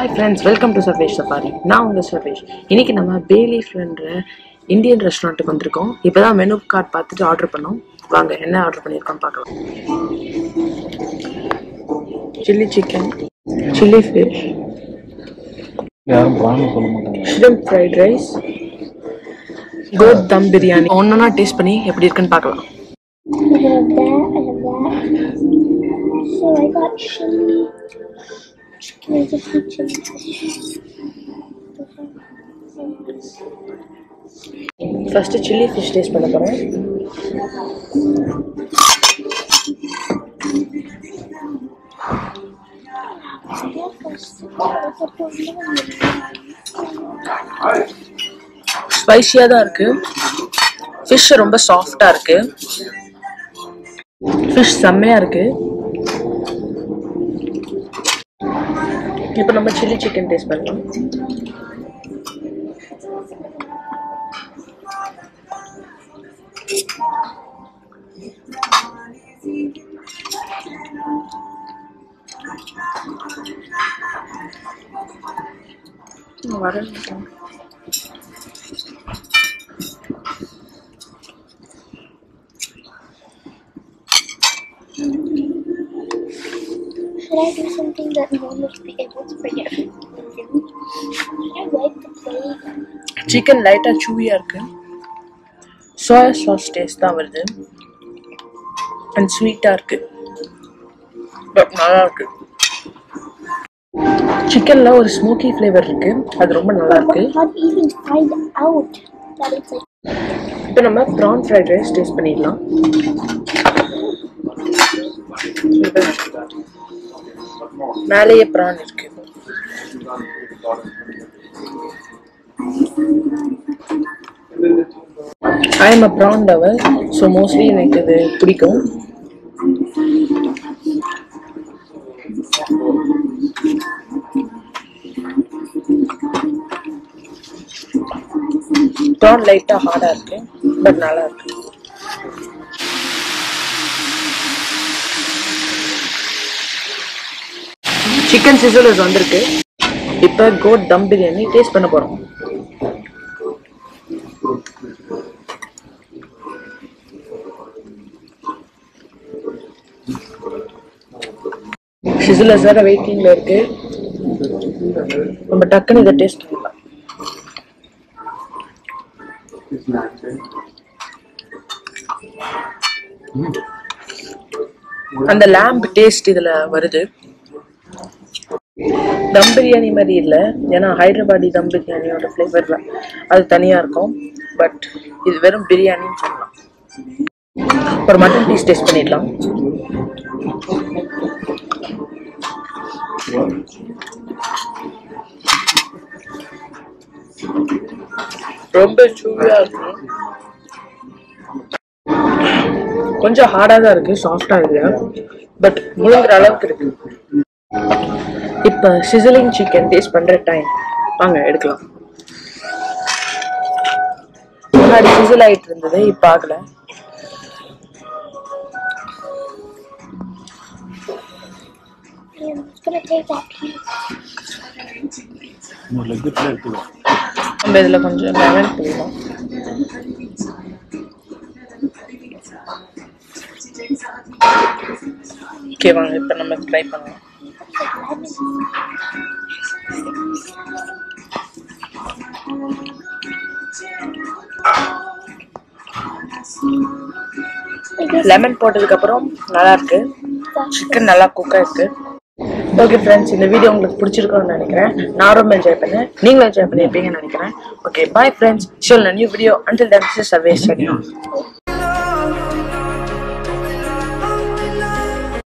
Hi friends welcome to Sarvesh safari நான் உங்கள் சர்வேஷ் இன்னைக்கு நம்ம பேலீஃப்ன்ற இந்தியன் ரெஸ்டாரண்ட்டுக்கு வந்திருக்கோம் இப்போ தான் மெனு கார்டு பார்த்துட்டு ஆர்டர் பண்ணோம் வாங்க என்ன ஆர்டர் பண்ணியிருக்கோம் பார்க்கலாம் சில்லி சிக்கன் சில்லி ஃபிஷ் யாரும் பிராணம் சொல்ல மாட்டாங்க shrimp fried rice goat dum biryani ஒன்றா டேஸ்ட் பண்ணி எப்படி இருக்குன்னு பார்க்கலாம் I have that, I have that. So I got chili. Can I just eat chili fish? First chilli fish taste பண்ண போகிறேன் ஸ்பைசியாக தான் இருக்கு ஃபிஷ் ரொம்ப சாஃப்டாக இருக்கு ஃபிஷ் செம்மையாக இருக்கு இப்போ நம்ம சில்லி சிக்கன் டேஸ்ட் பண்ணலாம் வரேன் Should I do something that no one would be able to forget? Should I wipe the plate? Chicken லைட்டாக சூவியாக இருக்கு சோயா சாஸ் டேஸ்ட் தான் வருது அண்ட் ஸ்வீட்டாக இருக்கு But நல்லா இருக்கு சிக்கன்ல ஒரு ஸ்மோக்கி ஃப்ளேவர் இருக்கு அது ரொம்ப நல்லா இருக்கு How do you even find out that it's like இப்போ நம்ம ப்ரான் ஃப்ரைட் ரைஸ் டேஸ்ட் பண்ணிடலாம் மேலேயே ப்ரான் இருக்கு I am a prawn lover so mostly எனக்கு இது பிடிக்கும் ப்ரான் லைட்டாக ஹார்டாக இருக்கு பட் நல்லா இருக்கு சிக்கன் சிசலர்ஸ் வந்திருக்கு இப்போ கோட் தம் பிரியாணி டேஸ்ட் பண்ண போகிறோம் சிசிலர்ஸ் வேற வெயிட்டிங்ல இருக்கு நம்ம டக்குன்னு இதை டேஸ்ட் பண்ணிடலாம் அந்த லேம்ப் டேஸ்ட் இதுல வருது தம் பிரியாணி மாதிரி இல்லை ஏன்னா ஹைதராபாடி தம் பிரியாணியோட ஃப்ளேவர்ல அது தனியா இருக்கும் பட் இது வெறும் பிரியாணின்னு சொல்லலாம் ஒரு மட்டன் பீஸ் டேஸ்ட் பண்ணிடலாம் ரொம்ப சூடா இருக்கு கொஞ்சம் ஹார்டா தான் இருக்கு சாஃப்டா இல்ல பட் முழுங்குற அளவுக்கு இருக்கு இப்ப சிசலிங் சிக்கன் டேஸ்ட் பண்ற டைம் வாங்க எடுக்கலாம் முன்னாடி சிசில் ஆயிட்டு இருந்தது இப்ப ஆகல I'm gonna take that piece. ஒரு லெக் பிளே எடுத்துக்கோ நம்ம இதுல கொஞ்சம் லெமன் போடலாம் ஓகே வாங்க இப்ப நம்ம ட்ரை பண்ணலாம் I guess லெமன் போட்டதுக்கு அப்புறம் நல்லா இருக்கு சிக்கன் நல்லா குக் ஆயிருக்கு ஓகே ஃப்ரெண்ட்ஸ் இந்த வீடியோ உங்களுக்கு பிடிச்சிருக்கும்னு நினைக்கிறேன் நான் ரொம்ப என்ஜாய் பண்ணேன் நீங்களும் என்ஜாய் பண்ணியிருப்பீங்கன்னு நினைக்கிறேன் ஓகே பாய் ஃப்ரெண்ட்ஸ் ஷோல் new video until then services